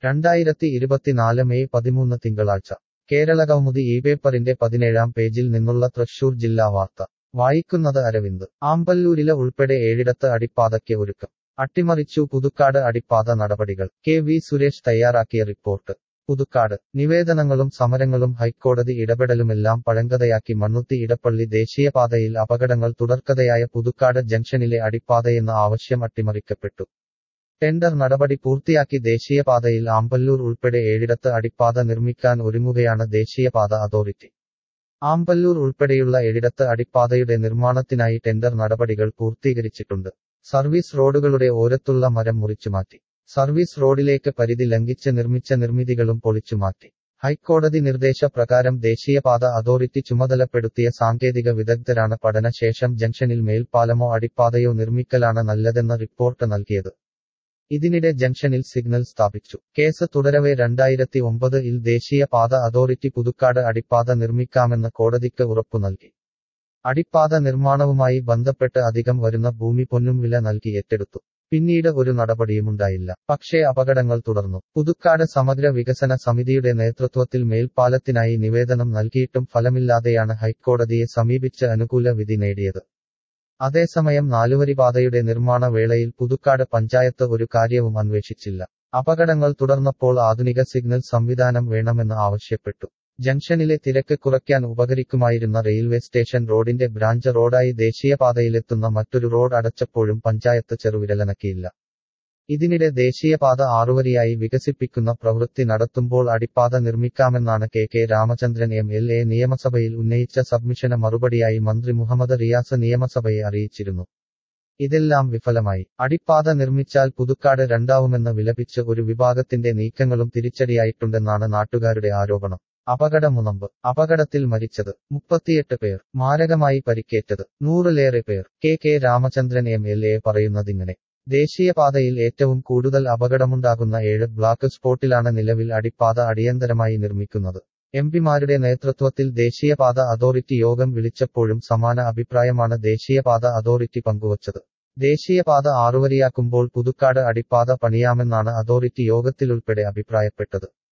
രണ്ടായിരത്തി ഇരുപത്തിനാല് മെയ് പതിമൂന്ന് തിങ്കളാഴ്ച കേരളകൗമുദി ഈ പേപ്പറിന്റെ പതിനേഴാം പേജിൽ നിന്നുള്ള തൃശൂർ ജില്ലാ വാർത്ത വായിക്കുന്നത് അരവിന്ദ് ആമ്പല്ലൂരിലെ ഉൾപ്പെടെ ഏഴിടത്ത് അടിപ്പാതയ്ക്ക് ഒരുക്കം അട്ടിമറിച്ചു പുതുക്കാട് അടിപ്പാത നടപടികൾ കെ വി സുരേഷ് തയ്യാറാക്കിയ റിപ്പോർട്ട് പുതുക്കാട് നിവേദനങ്ങളും സമരങ്ങളും ഹൈക്കോടതി ഇടപെടലുമെല്ലാം പഴങ്കഥയാക്കി മണ്ണുത്തി ഇടപ്പള്ളി ദേശീയപാതയിൽ അപകടങ്ങൾ തുടർക്കഥയായ പുതുക്കാട് ജംഗ്ഷനിലെ അടിപ്പാതയെന്ന ആവശ്യം അട്ടിമറിക്കപ്പെട്ടു ടെൻഡർ നടപടി പൂർത്തിയാക്കി ദേശീയപാതയിൽ ആമ്പല്ലൂർ ഉൾപ്പെടെ ഏഴിടത്ത് അടിപ്പാത നിർമ്മിക്കാൻ ഒരുങ്ങുകയാണ് ദേശീയപാത അതോറിറ്റി ആമ്പല്ലൂർ ഉൾപ്പെടെയുള്ള ഏഴിടത്ത് അടിപ്പാതയുടെ നിർമ്മാണത്തിനായി ടെൻഡർ നടപടികൾ പൂർത്തീകരിച്ചിട്ടുണ്ട് സർവീസ് റോഡുകളുടെ ഓരത്തുള്ള മരം മുറിച്ചുമാറ്റി സർവീസ് റോഡിലേക്ക് പരിധി ലംഘിച്ച് നിർമ്മിച്ച നിർമ്മിതികളും പൊളിച്ചുമാറ്റി ഹൈക്കോടതി നിർദ്ദേശപ്രകാരം ദേശീയപാത അതോറിറ്റി ചുമതലപ്പെടുത്തിയ സാങ്കേതിക വിദഗ്ധരാണ് പഠനശേഷം ജംഗ്ഷനിൽ മേൽപ്പാലമോ അടിപ്പാതയോ നിർമ്മിക്കലാണ് നല്ലതെന്ന റിപ്പോർട്ട് നൽകിയത് ഇതിനിടെ ജംഗ്ഷനിൽ സിഗ്നൽ സ്ഥാപിച്ചു കേസ് തുടരവെ രണ്ടായിരത്തി ഒമ്പത് ഇൽ ദേശീയപാത അതോറിറ്റി പുതുക്കാട് അടിപ്പാത നിർമ്മിക്കാമെന്ന് കോടതിക്ക് ഉറപ്പു നൽകി അടിപ്പാത നിർമ്മാണവുമായി ബന്ധപ്പെട്ട് അധികം വരുന്ന ഭൂമി പൊന്നും വില നൽകി ഏറ്റെടുത്തു പിന്നീട് ഒരു നടപടിയുമുണ്ടായില്ല പക്ഷേ അപകടങ്ങൾ തുടർന്നു പുതുക്കാട് സമഗ്ര വികസന സമിതിയുടെ നേതൃത്വത്തിൽ മേൽപ്പാലത്തിനായി നിവേദനം നൽകിയിട്ടും ഫലമില്ലാതെയാണ് ഹൈക്കോടതിയെ സമീപിച്ച് അനുകൂല വിധി നേടിയത് അതേസമയം നാലുവരിപാതയുടെ നിർമ്മാണ വേളയിൽ പുതുക്കാട് പഞ്ചായത്ത് ഒരു കാര്യവും അന്വേഷിച്ചില്ല അപകടങ്ങൾ തുടർന്നപ്പോൾ ആധുനിക സിഗ്നൽ സംവിധാനം വേണമെന്ന് ആവശ്യപ്പെട്ടു ജംഗ്ഷനിലെ തിരക്ക് കുറയ്ക്കാൻ ഉപകരിക്കുമായിരുന്ന റെയിൽവേ സ്റ്റേഷൻ റോഡിന്റെ ബ്രാഞ്ച് റോഡായി ദേശീയപാതയിലെത്തുന്ന മറ്റൊരു റോഡ് അടച്ചപ്പോഴും പഞ്ചായത്ത് ചെറുവിരലനക്കിയില്ല ഇതിനിടെ ദേശീയപാത ആറുവരിയായി വികസിപ്പിക്കുന്ന പ്രവൃത്തി നടത്തുമ്പോൾ അടിപ്പാത നിർമ്മിക്കാമെന്നാണ് K K Ramachandran M L A നിയമസഭയിൽ ഉന്നയിച്ച സബ്മിഷന് മറുപടിയായി മന്ത്രി മുഹമ്മദ് റിയാസ് നിയമസഭയെ അറിയിച്ചിരുന്നു ഇതെല്ലാം വിഫലമായി അടിപ്പാത നിർമ്മിച്ചാൽ പുതുക്കാട് രണ്ടാവുമെന്ന് വിലപിച്ച് ഒരു വിഭാഗത്തിന്റെ നീക്കങ്ങളും തിരിച്ചടിയായിട്ടുണ്ടെന്നാണ് നാട്ടുകാരുടെ ആരോപണം അപകടമുനമ്പ് അപകടത്തിൽ മരിച്ചത് മുപ്പത്തിയെട്ട് പേർ മാരകമായി പരിക്കേറ്റത് നൂറിലേറെ പേർ K K Ramachandran M L A പറയുന്നതിങ്ങനെ ദേശീയപാതയിൽ ഏറ്റവും കൂടുതൽ അപകടമുണ്ടാകുന്ന ഏഴ് ബ്ലോക്ക് സ്പോട്ടിലാണ് നിലവിൽ അടിപ്പാത അടിയന്തരമായി നിർമ്മിക്കുന്നത് എംപിമാരുടെ നേതൃത്വത്തിൽ ദേശീയപാത അതോറിറ്റി യോഗം വിളിച്ചപ്പോഴും സമാന അഭിപ്രായമാണ് ദേശീയപാത അതോറിറ്റി പങ്കുവച്ചത് ദേശീയപാത ആറുവരിയാക്കുമ്പോൾ പുതുക്കാട് അടിപ്പാത പണിയാമെന്നാണ് അതോറിറ്റി യോഗത്തിലുൾപ്പെടെ അഭിപ്രായപ്പെട്ടത്